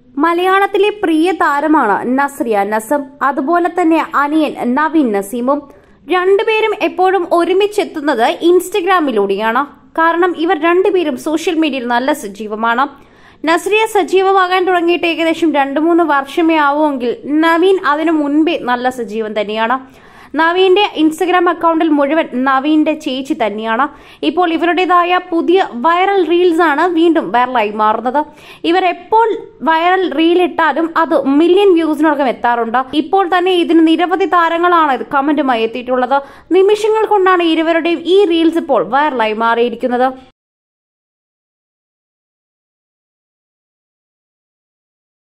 മലയാളത്തിലെ പ്രിയ താരമാണ് നസ്രിയ നസം അതുപോലെ തന്നെ അനിയൻ നവീൻ നസീമും രണ്ടുപേരും എപ്പോഴും ഒരുമിച്ചെത്തുന്നത് ഇൻസ്റ്റഗ്രാമിലൂടെയാണ് കാരണം ഇവർ രണ്ടുപേരും സോഷ്യൽ മീഡിയയിൽ നല്ല സജീവമാണ് നസ്രിയ സജീവമാകാൻ തുടങ്ങിയിട്ട് ഏകദേശം രണ്ടു മൂന്ന് വർഷമേ ആവുമെങ്കിൽ നവീൻ അതിനു മുൻപേ നല്ല സജീവം തന്നെയാണ് നവീന്റെ ഇൻസ്റ്റഗ്രാം അക്കൗണ്ടിൽ മുഴുവൻ നവീന്റെ ചേച്ചി തന്നെയാണ് ഇപ്പോൾ ഇവരുടേതായ പുതിയ വൈറൽ റീൽസ് ആണ് വീണ്ടും വൈറലായി മാറുന്നത് ഇവർ എപ്പോൾ വൈറൽ റീൽ ഇട്ടാലും അത് മില്യൺ വ്യൂസിനടക്കം എത്താറുണ്ട് ഇപ്പോൾ തന്നെ ഇതിന് നിരവധി താരങ്ങളാണ് ഇത് കമന്റുമായി എത്തിയിട്ടുള്ളത് നിമിഷങ്ങൾ കൊണ്ടാണ് ഇരുവരുടെയും ഈ റീൽസ് ഇപ്പോൾ വൈറലായി മാറിയിരിക്കുന്നത്